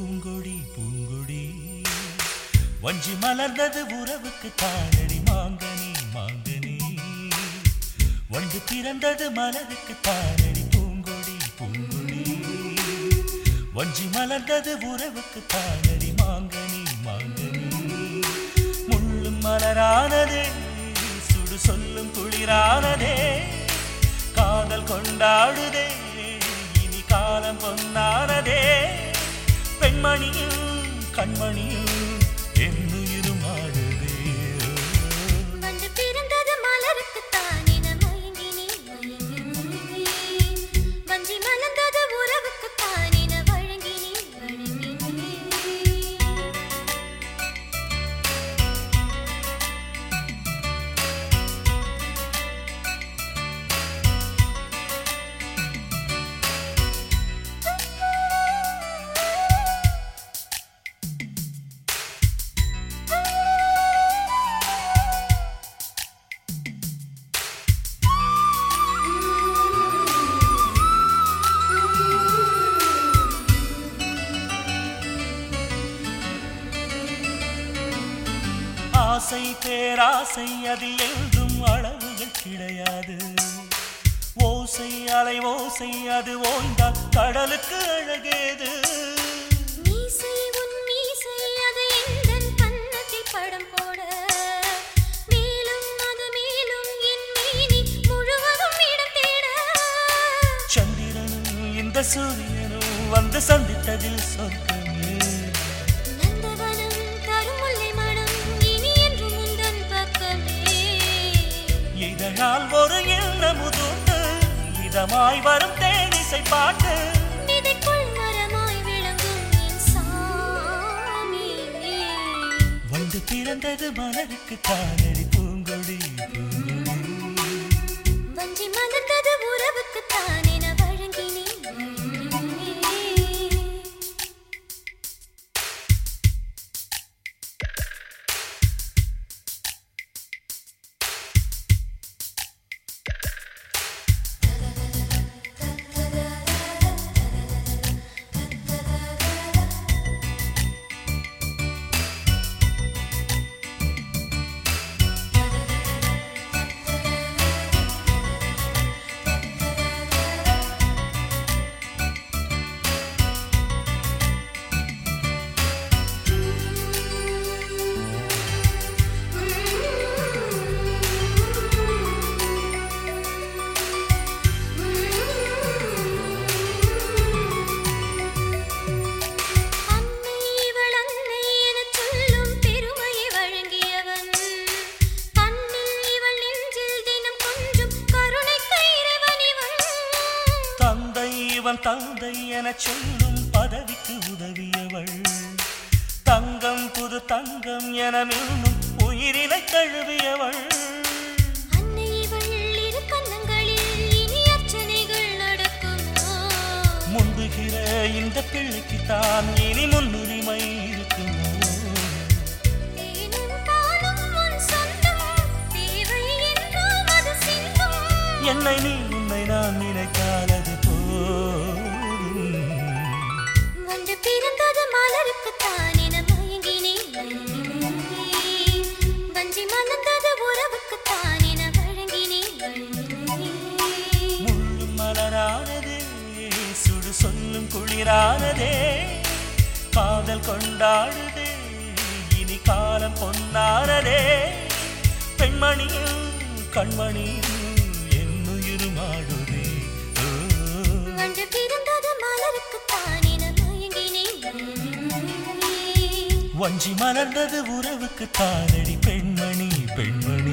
பூங்கொடி பூங்கொடி வஞ்சி மலர்ந்தது உறவுக்கு தானடி மாங்கனி மாங்கனி வண்டு பிறந்தது மலருக்கு தானடி பூங்கொடி பூங்கொடி வஞ்சி மலர்ந்தது உறவுக்கு தானடி மாங்கனி மாங்கனி முள்ளும் மலரானதே சுடு சொல்லும் குளிரானதே காதல் கொண்டாடுதே இனி காலம் பொன்னானதே பெண்மணியும் கண்மணியும் என்னுயிரும் ஆடுதே வந்து பிறந்தது மலருக்குத்தான் என மயங்கினேன், மயங்கினேன். வஞ்சி மலர்ந்தது உறவுக்குத்தான் என வழங்கினேன், வழங்கினேன். ஆசை பேராசை அதில் என்றும் அளவுகள் கிடையாது ஓசை அலை ஓசை அது ஓய்ந்தால் கடலுக்கு அழகேது மீசை உன் மீசை அது எந்தன் கன்னத்தில் படம் போட மேலும் அது மேலும் என் மேனி முழுவதும் இடம் தேட சந்திரனும் இந்த சூரியனும் வந்து சந்தித்ததில் சொர்க்கமே நந்தவனம் தரும் முல்லை மனம் இனி என்று முந்தன் பக்கமே இதழால் ஒரு எண்ணமுதுண்டு இதமாய் வரும் தேனிசை பாட்டு விதைக்குள் மரமாய் விளங்கும் என் சாமி வந்து பிறந்தது மலருக்கு தானடி பூங்கொடி பூங்கொடி வஞ்சி மலர்ந்தது உறவுக்கு தான் என வழங்கினேன் வழங்கினேன். அன்னை இவள் அன்னை எனச் சொல்லும் பெருமையை வழங்கியவன் கண்ணில் இவள் நெஞ்சில் தினம் கொஞ்சம் கருணைக்கு இறைவன் இவன் தந்தை இவன் தந்தை எனச் சொல்லும் பதவிக்கு உதவியவள் தங்கம் புது தங்கம் என மின்னும் உயிரினை தழுவியவள் அன்னை இவள் இரு கன்னங்களில் இனி அர்ச்சனைகள் நடக்குமோ முந்துகிற இந்த பிள்ளைக்கு தான் இனி முன்னுரிமை இருக்குமோ தேனும் பாலும் உன் சொந்தம் தேவை என்றால் அது சிந்தும் என்னை நீ உன்னை நான் நினைத்தால் அது போதும் வந்து பிறந்தது மலருக்குத்தான் என மயங்கினேன் மயங்கினேன். வஞ்சி மலர்ந்தது உறவுக்குத்தான் என வழங்கினேன் வழங்கினேன். முள்ளும் மலரானதே சுடு சொல்லும் குளிரானதே காதல் கொண்டாடுதே இனி காலம் பொன்னானதே பெண்மணியும் கண்மணியும் என்னுயிரும் ஆடுதே ஓ. வந்து பிறந்தது மலருக்குத்தான் என மயங்கினேன் மயங்கினேன். வஞ்சி மலர்ந்தது உறவுக்கு தானடி பெண்மணி பெண்மணி